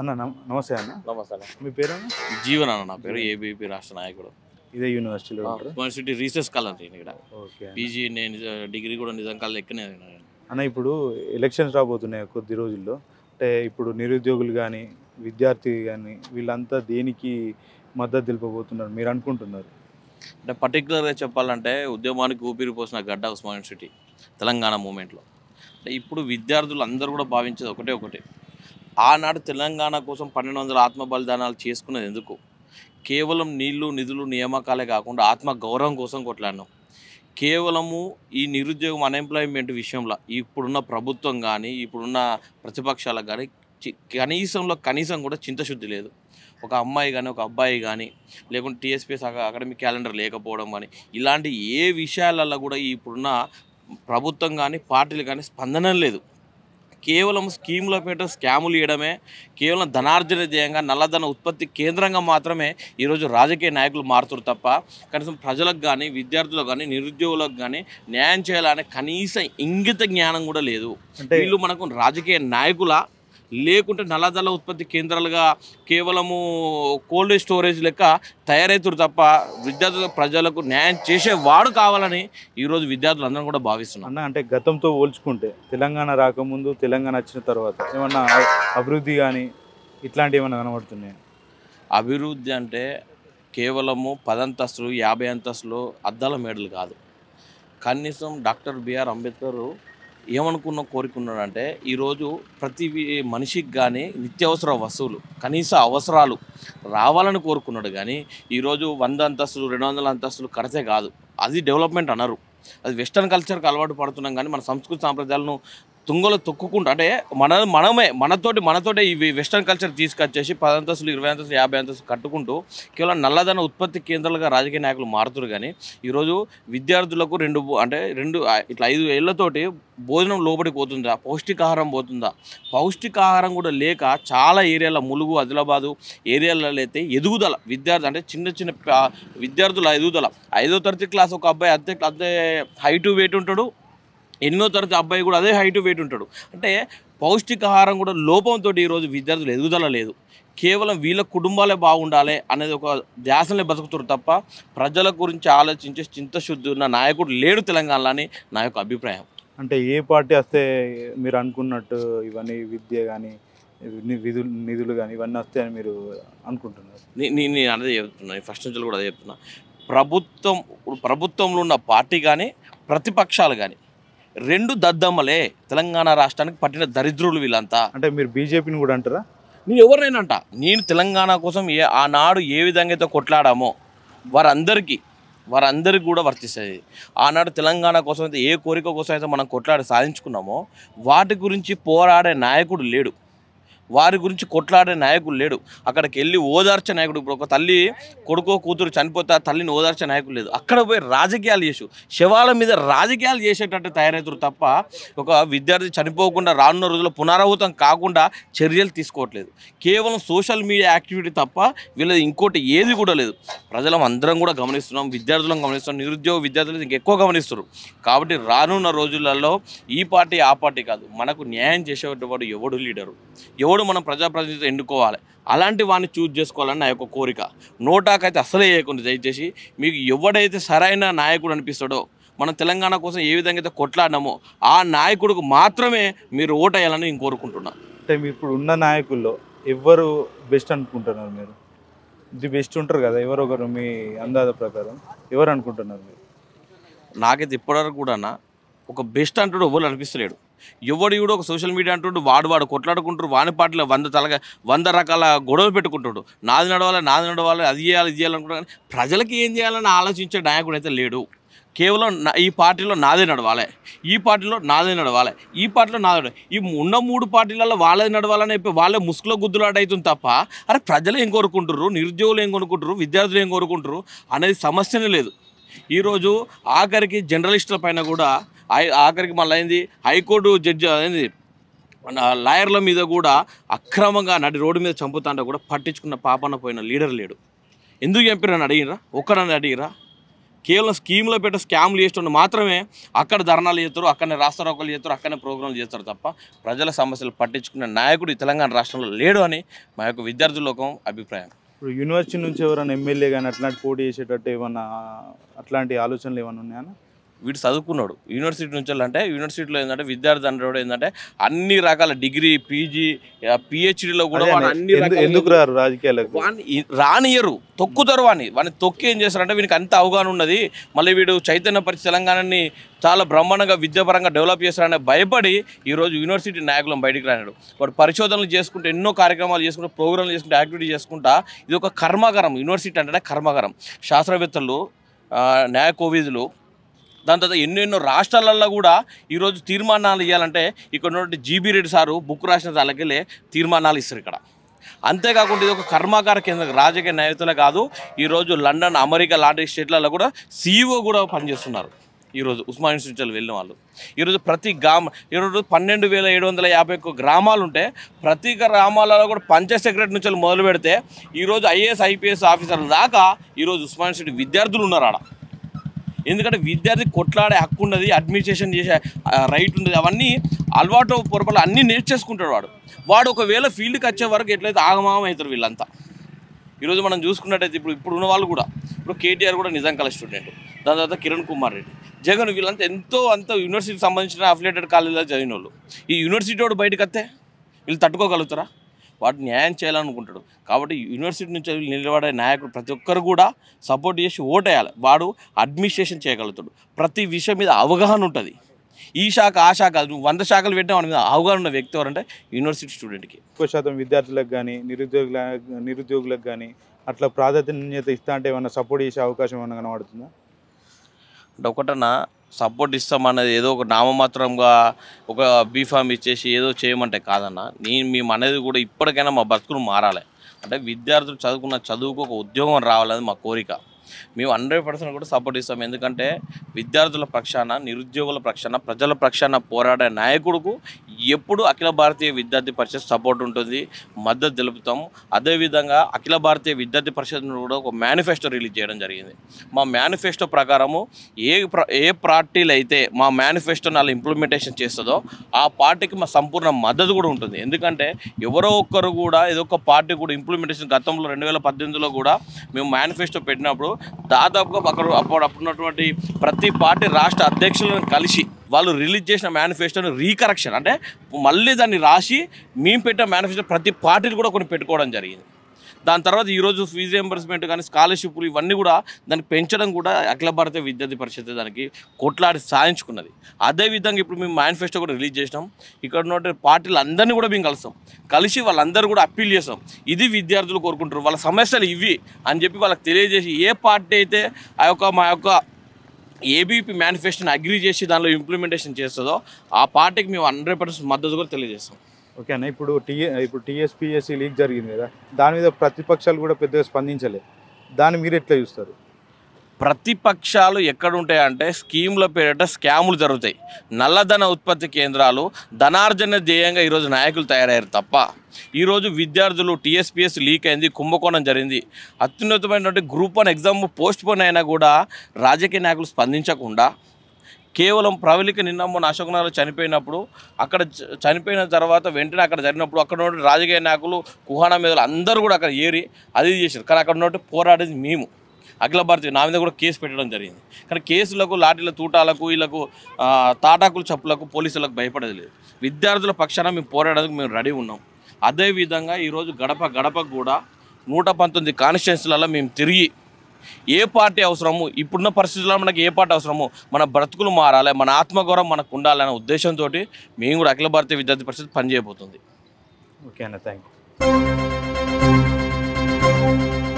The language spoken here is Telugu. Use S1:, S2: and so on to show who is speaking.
S1: అన్న నమ- నమస్తే అన్న
S2: నమస్తే
S1: మీ పేరు
S2: జీవన్ అన్న నా పేరు ఏబీపీ రాష్ట్ర నాయకుడు
S1: ఇదే యూనివర్సిటీలో ఉంటారు
S2: యూనివర్సిటీ రీసెర్చ్ స్కాలర్ నేను ఇక్కడ
S1: ఓకే
S2: పీజీ నేను నిజ- డిగ్రీ కూడా నిజం కాలం ఎక్కనే
S1: అన్న ఇప్పుడు ఎలక్షన్స్ రాబోతున్నాయి కొద్ది రోజుల్లో అంటే ఇప్పుడు నిరుద్యోగులు కానీ విద్యార్థి కానీ వీళ్ళంతా దేనికి మద్దతు తెలుపబోతున్నారు మీరు అనుకుంటున్నారు
S2: అంటే పర్టికులర్గా చెప్పాలంటే ఉద్యమానికి ఊపిరి పోసిన గడ్డ ఉస్మాన్ యూనివర్సిటీ తెలంగాణ మూమెంట్లో అంటే ఇప్పుడు విద్యార్థులు అందరూ కూడా భావించేది ఒకటే ఒకటే ఆనాడు తెలంగాణ కోసం పన్నెండు వందల ఆత్మ బలిదానాలు చేసుకునేది ఎందుకు కేవలం నీళ్లు నిధులు నియామకాలే కాకుండా ఆత్మ గౌరవం కోసం కొట్లాడినాం కేవలము ఈ నిరుద్యోగం అన్ఎంప్లాయ్మెంట్ విషయంలో ఇప్పుడున్న ప్రభుత్వం కానీ ఇప్పుడున్న ప్రతిపక్షాలకు కానీ చి- కనీసంలో కనీసం కూడా చింతశుద్ధి లేదు ఒక అమ్మాయి కానీ ఒక అబ్బాయి కానీ లేకుంటే టీఎస్పీఎస్ అకాడమిక్ క్యాలెండర్ లేకపోవడం కానీ ఇలాంటి ఏ విషయాలలో కూడా ఇప్పుడున్న ప్రభుత్వం కానీ పార్టీలు కానీ స్పందన లేదు కేవలం స్కీముల పేట స్కాములు ఇవ్వడమే కేవలం ధనార్జన ధ్యేయంగా నల్లధన ఉత్పత్తి కేంద్రంగా మాత్రమే ఈరోజు రాజకీయ నాయకులు మారుతారు తప్ప కనీసం ప్రజలకు కానీ విద్యార్థులకు కానీ నిరుద్యోగులకు కానీ న్యాయం చేయాలనే కనీస ఇంగిత జ్ఞానం కూడా లేదు
S1: అంటే
S2: వీళ్ళు మనకు రాజకీయ నాయకుల లేకుంటే నల్లదల ఉత్పత్తి కేంద్రాలుగా కేవలము కోల్డ్ స్టోరేజ్ లెక్క తయారవుతారు తప్ప విద్యార్థుల ప్రజలకు న్యాయం చేసేవాడు కావాలని ఈరోజు విద్యార్థులు అందరం కూడా భావిస్తున్నారు
S1: అన్న అంటే గతంతో పోల్చుకుంటే తెలంగాణ రాకముందు తెలంగాణ వచ్చిన తర్వాత ఏమన్నా అభివృద్ధి కానీ ఇట్లాంటివి ఏమైనా కనబడుతున్నాయి
S2: అభివృద్ధి అంటే కేవలము పదంతస్తులు యాభై అంతస్తులు అద్దాల మేడలు కాదు కనీసం డాక్టర్ బిఆర్ అంబేద్కర్ ఏమనుకున్న కోరుకున్నాడంటే ఈరోజు ప్రతి వి- మనిషికి కానీ నిత్యావసర వస్తువులు కనీస అవసరాలు రావాలని కోరుకున్నాడు కానీ ఈరోజు వంద అంతస్తులు రెండు వందల అంతస్తులు కడితే కాదు అది డెవలప్మెంట్ అనరు అది వెస్టర్న్ కల్చర్కి అలవాటు పడుతున్నాం కానీ మన సంస్కృతి సాంప్రదాయాలను తుంగలో తొక్కుకుంటూ అంటే మన మనమే మనతోటి మనతోటే ఇవి వెస్టర్న్ కల్చర్ తీసుకొచ్చేసి పది అంతస్తులు ఇరవై అంతస్తులు యాభై అంతస్తులు కట్టుకుంటూ కేవలం నల్లధన ఉత్పత్తి కేంద్రాలుగా రాజకీయ నాయకులు మారుతున్నారు కానీ ఈరోజు విద్యార్థులకు రెండు బో- అంటే రెండు ఆ, ఇట్లా ఐదు ఏళ్లతోటి భోజనం లోబడికి పోతుందా పౌష్టికాహారం పోతుందా పౌష్టికాహారం కూడా లేక చాలా ఏరియాల ములుగు ఆదిలాబాదు ఏరియాలలో అయితే ఎదుగుదల విద్యార్థి అంటే చిన్న చిన్న ప- విద్యార్థుల ఎదుగుదల ఐదో తరగతి క్లాస్ ఒక అబ్బాయి అదే అదే హైటు వెయిట్ ఉంటాడు ఎన్నో తరగతి అబ్బాయి కూడా అదే హైట్ వెయిట్ ఉంటాడు అంటే పౌష్టికాహారం కూడా లోపంతో ఈరోజు విద్యార్థులు ఎదుగుదల లేదు కేవలం వీళ్ళ కుటుంబాలే బాగుండాలి అనేది ఒక ధ్యాసలే బతుకుతారు తప్ప ప్రజల గురించి ఆలోచించే చింతశుద్ధి ఉన్న నాయకుడు లేడు తెలంగాణలో అని నా యొక్క అభిప్రాయం
S1: అంటే ఏ పార్టీ వస్తే మీరు అనుకున్నట్టు ఇవన్నీ విద్య కానీ విధులు నిధులు కానీ ఇవన్నీ వస్తాయని మీరు అనుకుంటున్నారు
S2: నే- నే- నేను అదే చెప్తున్నా ఫస్ట్ నుంచి కూడా అదే చెప్తున్నా ప్రభుత్వం ప్రభుత్వంలో ఉన్న పార్టీ కానీ ప్రతిపక్షాలు కానీ రెండు దద్దమ్మలే తెలంగాణ రాష్ట్రానికి పట్టిన దరిద్రులు వీళ్ళంతా
S1: అంటే మీరు బీజేపీని కూడా అంటారా
S2: నేను ఎవరినైనా అంట నేను తెలంగాణ కోసం ఏ ఆనాడు ఏ విధంగా అయితే కొట్లాడామో వారందరికీ వారందరికీ కూడా వర్తిస్తుంది ఆనాడు తెలంగాణ కోసం అయితే ఏ కోరిక కోసం అయితే మనం కొట్లాడి సాధించుకున్నామో వాటి గురించి పోరాడే నాయకుడు లేడు వారి గురించి కొట్లాడే నాయకుడు లేడు అక్కడికి వెళ్ళి ఓదార్చే నాయకుడు ఇప్పుడు ఒక తల్లి కొడుకో కూతురు చనిపోతే ఆ తల్లిని ఓదార్చే నాయకుడు లేదు అక్కడ పోయి రాజకీయాలు చేసు శవాల మీద రాజకీయాలు చేసేటట్టు తయారవుతారు తప్ప ఒక విద్యార్థి చనిపోకుండా రానున్న రోజుల్లో పునరావృతం కాకుండా చర్యలు తీసుకోవట్లేదు కేవలం సోషల్ మీడియా యాక్టివిటీ తప్ప వీళ్ళది ఇంకోటి ఏది కూడా లేదు ప్రజలం అందరం కూడా గమనిస్తున్నాం విద్యార్థులను గమనిస్తున్నాం నిరుద్యోగ విద్యార్థులు ఇంకెక్కువ గమనిస్తారు కాబట్టి రానున్న రోజులలో ఈ పార్టీ ఆ పార్టీ కాదు మనకు న్యాయం చేసేవాడు ఎవడు లీడరు ఎవడు మనం ప్రజాప్రతినిధి ఎన్నుకోవాలి అలాంటి వాడిని చూజ్ చేసుకోవాలని నా యొక్క కోరిక నోటాకైతే అసలే వేయకుండా దయచేసి మీకు ఎవడైతే సరైన నాయకుడు అనిపిస్తాడో మనం తెలంగాణ కోసం ఏ విధంగా అయితే కొట్లాడినామో ఆ నాయకుడికి మాత్రమే మీరు ఓటేయాలని నేను కోరుకుంటున్నాను
S1: అంటే మీ ఇప్పుడు ఉన్న నాయకుల్లో ఎవరు బెస్ట్ అనుకుంటున్నారు మీరు ది బెస్ట్ ఉంటారు కదా ఎవరు ఒకరు మీ అందాజ ప్రకారం ఎవరు అనుకుంటున్నారు మీరు
S2: నాకైతే ఇప్పటివరకు కూడా ఒక బెస్ట్ అంటాడు ఎవరు అనిపిస్తలేడు ఎవడు కూడా ఒక సోషల్ మీడియా అంటుండు వాడు వాడు కొట్లాడుకుంటారు వాని పాటలో వంద తలగా వంద రకాల గొడవలు పెట్టుకుంటాడు నాది నడవాలి నాది నడవాలి అది చేయాలి ఇది చేయాలనుకుంటా కానీ ప్రజలకి ఏం చేయాలని ఆలోచించే నాయకుడు అయితే లేడు కేవలం నా- ఈ పార్టీలో నాదే నడవాలి ఈ పార్టీలో నాదే నడవాలి ఈ పార్టీలో నాదే నడవాలి. ఈ ఉన్న మూడు పార్టీలలో వాళ్ళది నడవాలని చెప్పి వాళ్ళే ముసుగులో గుద్దులాట అవుతుంది తప్ప అరే ప్రజలు ఏం కోరుకుంటారు నిరుద్యోగులు ఏం కొనుక్కుంటారు విద్యార్థులు ఏం కోరుకుంటారు అనేది సమస్యనే లేదు ఈరోజు ఆఖరికి జర్నలిస్టుల పైన కూడా ఐ- ఆఖరికి మళ్ళీ అయింది హైకోర్టు జడ్జి అయింది మన లాయర్ల మీద కూడా అక్రమంగా నడి రోడ్డు మీద చంపుతాంటే కూడా పట్టించుకున్న పాపన పోయిన లీడర్ లేడు ఎందుకు చంపిరని అడిగిరా ఒక్కడని అడిగిరా కేవలం స్కీమ్లో పెట్టే స్కామ్లు చేస్తుండే మాత్రమే అక్కడ ధర్నాలు చేస్తారు అక్కడనే రాస్తారోకలు చేస్తారు అక్కడనే ప్రోగ్రాంలు చేస్తారు తప్ప ప్రజల సమస్యలు పట్టించుకునే నాయకుడు ఈ తెలంగాణ రాష్ట్రంలో లేడు అని మా యొక్క విద్యార్థి లోకం అభిప్రాయం
S1: ఇప్పుడు యూనివర్సిటీ నుంచి ఎవరైనా ఎమ్మెల్యే కానీ అట్లాంటి పోటీ చేసేటట్టు ఏమన్నా అట్లాంటి ఆలోచనలు ఏమైనా ఉన్నాయా
S2: వీడు చదువుకున్నాడు యూనివర్సిటీ నుంచి అంటే యూనివర్సిటీలో ఏంటంటే విద్యార్థి అంటే ఏంటంటే అన్ని రకాల డిగ్రీ పీజీ పిహెచ్డిలో కూడా
S1: అదే
S2: వాడు
S1: అన్న,
S2: అన్ని
S1: ఎందు-
S2: రకాల
S1: ఎందుకు రారు రాజకీయాలకు
S2: వాడిని ఈ- రానియరు తొక్కుతారు వాడిని వాడిని తొక్కి ఏం చేస్తారంటే వీనికి అంత అవగాహన ఉన్నది మళ్ళీ వీడు చైతన్య పరిస్థితి తెలంగాణని చాలా బ్రహ్మాండంగా విద్యాపరంగా డెవలప్ చేస్తారని భయపడి ఈరోజు యూనివర్సిటీ నాయకులను బయటికి రానాడు వాడు పరిశోధనలు చేసుకుంటూ ఎన్నో కార్యక్రమాలు చేసుకుంటూ ప్రోగ్రాంలు చేసుకుంటూ యాక్టివిటీ చేసుకుంటా ఇది ఒక కర్మాగారం యూనివర్సిటీ అంటేనే కర్మాగారం శాస్త్రవేత్తలు ఆ, న్యాయ కోవిదులు దాని తర్వాత ఎన్నెన్నో రాష్ట్రాలలో కూడా ఈరోజు తీర్మానాలు ఇవ్వాలంటే ఇక్కడ ఉన్నటువంటి జీబీ రెడ్డి సారు బుక్ రాసిన దానికెళ్ళే తీర్మానాలు ఇస్తారు ఇక్కడ అంతేకాకుండా ఇది ఒక కర్మాగార కేంద్రం రాజకీయ న్యాయతులే కాదు ఈరోజు లండన్ అమెరికా లాంటి స్టేట్లలో కూడా సీఈఓ కూడా పనిచేస్తున్నారు ఈరోజు ఉస్మాన్ యూనివర్సిటీలో వెళ్ళిన వాళ్ళు ఈరోజు ప్రతి గ్రామ ఈరోజు పన్నెండు వేల ఏడు వందల యాభై ఒక్క గ్రామాలు ఉంటే ప్రతి గ్రామాలలో కూడా పంచాయత్ సెక్రటరీ నుంచి మొదలు పెడితే ఈరోజు ఐఏఎస్ ఐపీఎస్ ఆఫీసర్ల దాకా ఈరోజు ఉస్మాన్ యూనివర్సిటీ విద్యార్థులు ఉన్నారు ఆడ ఎందుకంటే విద్యార్థి కొట్లాడే హక్కు ఉన్నది అడ్మినిస్ట్రేషన్ చేసే ఆ, రైట్ ఉన్నది అవన్నీ అలవాటు పొరపాటు అన్నీ నేర్చేసుకుంటాడు వాడు వాడు ఒకవేళ ఫీల్డ్కి వచ్చే వరకు ఎట్లయితే ఆగమాగం అవుతారు వీళ్ళంతా ఈరోజు మనం చూసుకున్నట్టయితే ఇప్పుడు ఇప్పుడు ఉన్న వాళ్ళు కూడా ఇప్పుడు కేటీఆర్ కూడా నిజాం కళ స్టూడెంట్ దాని తర్వాత కిరణ్ కుమార్ రెడ్డి జగన్ వీళ్ళంతా ఎంతో అంత యూనివర్సిటీకి సంబంధించిన అఫిలేటెడ్ కాలేజీలో చదివిన వాళ్ళు ఈ యూనివర్సిటీ వాడు బయటకు వస్తే వీళ్ళు తట్టుకోగలుగుతారా వాడు న్యాయం చేయాలనుకుంటాడు కాబట్టి యూనివర్సిటీ నుంచి నిలబడే నాయకుడు ప్రతి ఒక్కరు కూడా సపోర్ట్ చేసి ఓటేయాలి వాడు అడ్మినిస్ట్రేషన్ చేయగలుగుతాడు ప్రతి విషయం మీద అవగాహన ఉంటుంది ఈ శాఖ ఆ శాఖ నువ్వు వంద శాఖలు పెట్టిన వాడి మీద అవగాహన ఉన్న వ్యక్తి ఎవరంటే యూనివర్సిటీ స్టూడెంట్కి
S1: ఎక్కువ శాతం విద్యార్థులకు కానీ నిరుద్యోగుల నిరుద్యోగులకు కానీ అట్లా ప్రాధాన్యత ఇస్తా అంటే ఏమన్నా సపోర్ట్ చేసే అవకాశం ఏమన్నా కనబడుతుందా
S2: అంటే ఒకటన్నా సపోర్ట్ ఇస్తామన్నది ఏదో ఒక నామమాత్రంగా ఒక బీఫామ్ ఇచ్చేసి ఏదో చేయమంటే కాదన్న నేను మేము అనేది కూడా ఇప్పటికైనా మా బతుకులు మారాలి అంటే విద్యార్థులు చదువుకున్న చదువుకు ఒక ఉద్యోగం రావాలని మా కోరిక మేము హండ్రెడ్ పర్సెంట్ కూడా సపోర్ట్ ఇస్తాం ఎందుకంటే విద్యార్థుల పక్షాన నిరుద్యోగుల పక్షాన ప్రజల పక్షాన పోరాడే నాయకుడుకు ఎప్పుడు అఖిల భారతీయ విద్యార్థి పరిషత్ సపోర్ట్ ఉంటుంది మద్దతు తెలుపుతాం అదేవిధంగా అఖిల భారతీయ విద్యార్థి పరిషత్ నుండి కూడా ఒక మేనిఫెస్టో రిలీజ్ చేయడం జరిగింది మా మేనిఫెస్టో ప్రకారము ఏ ప్ర ఏ పార్టీలు అయితే మా మేనిఫెస్టోని అలా ఇంప్లిమెంటేషన్ చేస్తుందో ఆ పార్టీకి మా సంపూర్ణ మద్దతు కూడా ఉంటుంది ఎందుకంటే ఎవరో ఒక్కరు కూడా ఏదో ఒక పార్టీ కూడా ఇంప్లిమెంటేషన్ గతంలో రెండు వేల పద్దెనిమిదిలో కూడా మేము మేనిఫెస్టో పెట్టినప్పుడు దాదాపుగా అక్కడ అప్పుడు అప్పుడున్నటువంటి ప్రతి పార్టీ రాష్ట్ర అధ్యక్షులను కలిసి వాళ్ళు రిలీజ్ చేసిన మేనిఫెస్టోని రీకరెక్షన్ అంటే మళ్ళీ దాన్ని రాసి మేము పెట్టిన మేనిఫెస్టో ప్రతి పార్టీలు కూడా కొన్ని పెట్టుకోవడం జరిగింది దాని తర్వాత ఈరోజు ఫీజు రియంబర్స్మెంట్ కానీ స్కాలర్షిప్లు ఇవన్నీ కూడా దాన్ని పెంచడం కూడా అఖిల భారతీయ విద్యార్థి పరిషత్ దానికి కొట్లాడి సాధించుకున్నది అదేవిధంగా ఇప్పుడు మేము మేనిఫెస్టో కూడా రిలీజ్ చేసినాం ఇక్కడ ఉన్న పార్టీలు అందరినీ కూడా మేము కలుస్తాం కలిసి వాళ్ళందరూ కూడా అప్పీల్ చేస్తాం ఇది విద్యార్థులు కోరుకుంటారు వాళ్ళ సమస్యలు ఇవి అని చెప్పి వాళ్ళకి తెలియజేసి ఏ పార్టీ అయితే ఆ యొక్క మా యొక్క ఏబీపీ మేనిఫెస్టోని అగ్రి చేసి దానిలో ఇంప్లిమెంటేషన్ చేస్తుందో ఆ పార్టీకి మేము హండ్రెడ్ పర్సెంట్ మద్దతు కూడా తెలియజేస్తాం
S1: ఓకే అన్న ఇప్పుడు టీఏ ఇప్పుడు టీఎస్పీఎస్సీ లీక్ జరిగింది కదా దాని మీద ప్రతిపక్షాలు కూడా పెద్దగా స్పందించలే దాన్ని మీరు ఎట్లా చూస్తారు
S2: ప్రతిపక్షాలు ఎక్కడ ఉంటాయంటే స్కీముల పేరిట స్కాములు జరుగుతాయి నల్లధన ఉత్పత్తి కేంద్రాలు ధనార్జన ధ్యేయంగా ఈరోజు నాయకులు తయారయ్యారు తప్ప ఈరోజు విద్యార్థులు టీఎస్పీఎస్ లీక్ అయింది కుంభకోణం జరిగింది అత్యున్నతమైనటువంటి group one exam postpone అయినా కూడా రాజకీయ నాయకులు స్పందించకుండా కేవలం ప్రవళిక నిన్న మొన్న అశోక్ నగర్ చనిపోయినప్పుడు అక్కడ చ- చనిపోయిన తర్వాత వెంటనే అక్కడ జరిగినప్పుడు అక్కడ ఉన్న రాజకీయ నాయకులు కుహానా మీద అందరూ కూడా అక్కడ ఏరి అది చేశారు కానీ అక్కడ ఉన్నట్టు పోరాడేది మేము అఖిల భారతీయ నా మీద కూడా కేసు పెట్టడం జరిగింది కానీ కేసులకు లాఠీల తూటాలకు వీళ్ళకు ఆ, తాటాకులు చప్పులకు పోలీసులకు భయపడేది లేదు విద్యార్థుల పక్షాన మేము పోరాడడానికి మేము రెడీ ఉన్నాం అదేవిధంగా ఈరోజు గడప గడపకు కూడా నూట పంతొమ్మిది కాన్స్టిట్యున్సీలలో మేము తిరిగి ఏ పార్టీ అవసరము ఇప్పుడున్న పరిస్థితుల్లో మనకి ఏ పార్టీ అవసరము మన బ్రతుకులు మారాలి మన ఆత్మగౌరవం మనకు ఉండాలనే ఉద్దేశంతో మేము కూడా అఖిల భారతీయ విద్యార్థి పరిషత్ పనిచేయబోతుంది
S1: ఓకే అన్న థ్యాంక్ యూ